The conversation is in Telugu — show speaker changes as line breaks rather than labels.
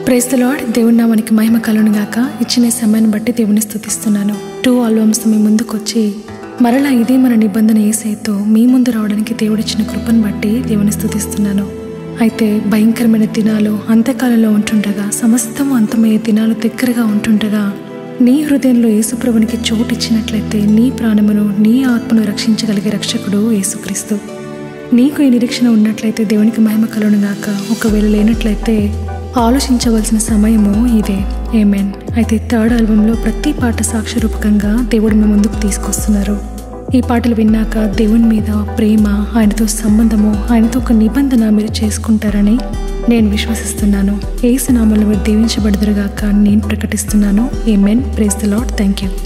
ప్రైజ్ ద లాడ్ దేవుని నామానికి మహిమ కలును గాక ఇచ్చిన ఈ సమయాన్ని బట్టి దేవుని స్తుతిస్తున్నాను టూ ఆల్బమ్స్ మీ ముందుకొచ్చి మరలా ఇదే మన నిబంధన ఏసైతో మీ ముందు రావడానికి దేవుడిచ్చిన కృపను బట్టి దేవుని స్తుతిస్తున్నాను అయితే భయంకరమైన దినాలు అంత్యకాలంలో ఉంటుండగా సమస్తము అంతమయ్యే దినాలు దగ్గరగా ఉంటుండగా నీ హృదయంలో యేసుప్రభునికి చోటు ఇచ్చినట్లయితే నీ ప్రాణమును నీ ఆత్మను రక్షించగలిగే రక్షకుడు యేసుక్రీస్తు నీకు ఈ నిరీక్షణ ఉన్నట్లయితే దేవునికి మహిమ కలును గాక ఒకవేళ లేనట్లయితే ఆలోచించవలసిన సమయము ఇదే ఏమెన్ అయితే థర్డ్ ఆల్బంలో ప్రతి పాట సాక్షి రూపకంగా దేవుడు మీ ముందుకు తీసుకొస్తున్నారు ఈ పాటలు విన్నాక దేవుని మీద ప్రేమ ఆయనతో సంబంధము ఆయనతో ఒక నిబంధన మీరు చేసుకుంటారని నేను విశ్వసిస్తున్నాను ఏసునామంలో మీరు దీవించబడదురుగాక నేను ప్రకటిస్తున్నాను amen praise the lord thank you